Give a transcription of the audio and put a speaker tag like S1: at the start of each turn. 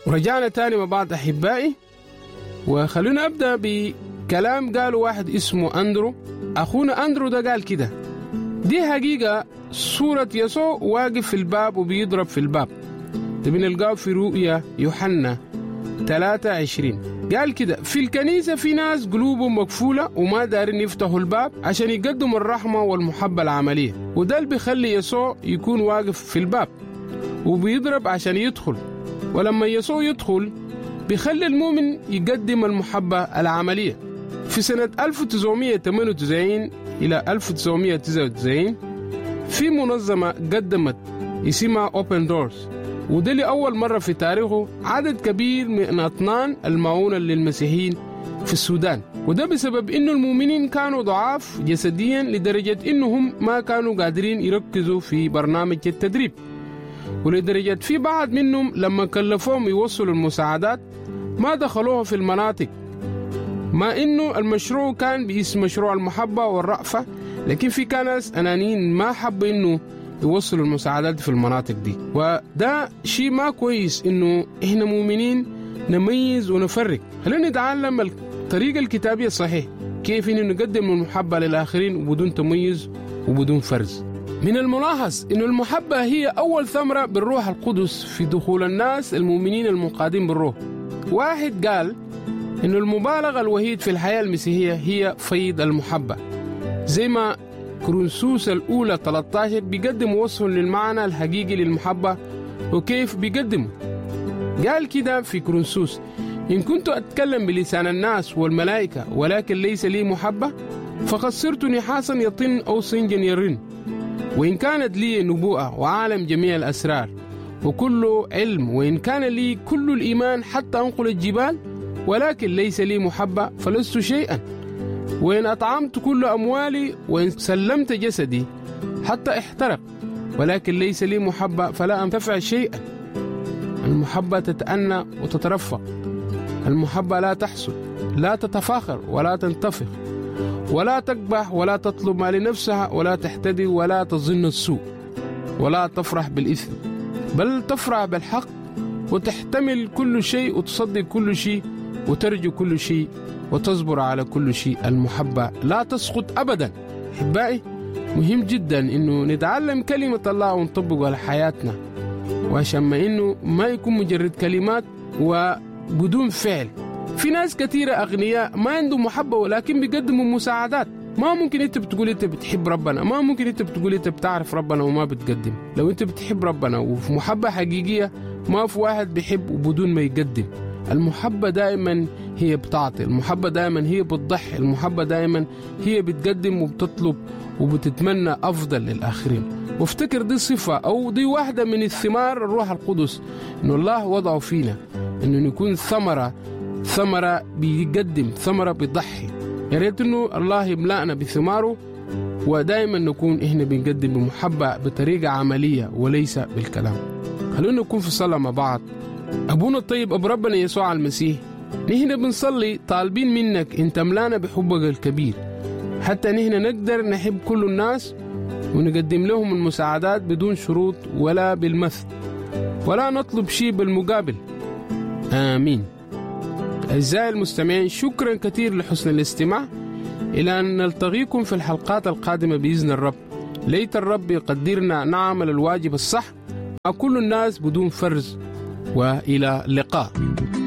S1: ورجعنا تاني مع بعض أحبائي وخلونا أبدأ بكلام قاله واحد اسمه أندرو أخونا أندرو ده قال كده دي حقيقة صورة يسوع واقف في الباب وبيضرب في الباب ده بنلقاه في رؤيا يوحنا 23 قال كده في الكنيسة في ناس قلوبهم مقفولة وما دارين يفتحوا الباب عشان يقدموا الرحمة والمحبة العملية وده اللي بيخلي يسوع يكون واقف في الباب وبيضرب عشان يدخل ولما يسوع يدخل بيخلي المؤمن يقدم المحبة العملية في سنة 1998 إلى 1999 في منظمة قدمت اسمها Open Doors وده لأول مرة في تاريخه عدد كبير من أطنان المعونة للمسيحيين في السودان وده بسبب إنه المؤمنين كانوا ضعاف جسديا لدرجة إنهم ما كانوا قادرين يركزوا في برنامج التدريب ولدرجة في بعض منهم لما كلفوهم يوصلوا المساعدات ما دخلوها في المناطق مع انه المشروع كان باسم مشروع المحبة والرأفة لكن في كان ناس انانيين ما حبوا انه يوصلوا المساعدات في المناطق دي وده شيء ما كويس انه احنا مؤمنين نميز ونفرق خلينا نتعلم الطريقة الكتابية الصحيح كيف انه نقدم المحبة للآخرين بدون تمييز وبدون فرز من الملاحظ أن المحبة هي أول ثمرة بالروح القدس في دخول الناس المؤمنين المنقادين بالروح واحد قال أن المبالغة الوحيد في الحياة المسيحية هي فيض المحبة زي ما كرونسوس الأولى 13 بيقدم وصف للمعنى الحقيقي للمحبة وكيف بيقدمه قال كده في كرونسوس إن كنت أتكلم بلسان الناس والملائكة ولكن ليس لي محبة فقد صرت نحاسا يطن أو سنجا يرن وإن كانت لي نبوءة وعالم جميع الأسرار وكل علم وإن كان لي كل الإيمان حتى أنقل الجبال ولكن ليس لي محبة فلست شيئا وإن أطعمت كل أموالي وإن سلمت جسدي حتى احترق ولكن ليس لي محبة فلا أنتفع شيئا المحبة تتأنى وتترفق المحبة لا تحسد لا تتفاخر ولا تنتفخ ولا تقبح ولا تطلب ما لنفسها ولا تحتدي ولا تظن السوء ولا تفرح بالإثم بل تفرح بالحق وتحتمل كل شيء وتصدق كل شيء وترجو كل شيء وتصبر على كل شيء المحبة لا تسقط أبدا أحبائي مهم جدا إنه نتعلم كلمة الله ونطبقها على حياتنا وعشان ما إنه ما يكون مجرد كلمات وبدون فعل في ناس كثيرة أغنياء ما عندهم محبة ولكن بيقدموا مساعدات ما ممكن انت بتقول انت بتحب ربنا ما ممكن انت بتقول انت بتعرف ربنا وما بتقدم لو انت بتحب ربنا وفي محبة حقيقية ما في واحد بيحب وبدون ما يقدم المحبة دائما هي بتعطي المحبة دائما هي بتضحي المحبة دائما هي بتقدم وبتطلب وبتتمنى أفضل للآخرين وافتكر دي صفة أو دي واحدة من الثمار الروح القدس إنه الله وضعه فينا إنه نكون ثمرة ثمرة بيقدم ثمرة بيضحي يا ريت إنه الله يملأنا بثماره ودائما نكون إحنا بنقدم بمحبة بطريقة عملية وليس بالكلام خلونا نكون في صلاة مع بعض أبونا الطيب أبو ربنا يسوع المسيح نحن بنصلي طالبين منك أن تملانا بحبك الكبير حتى نحن نقدر نحب كل الناس ونقدم لهم المساعدات بدون شروط ولا بالمثل ولا نطلب شيء بالمقابل آمين أعزائي المستمعين شكرا كثير لحسن الاستماع إلى أن نلتقيكم في الحلقات القادمة بإذن الرب ليت الرب يقدرنا نعمل الواجب الصح مع كل الناس بدون فرز والى اللقاء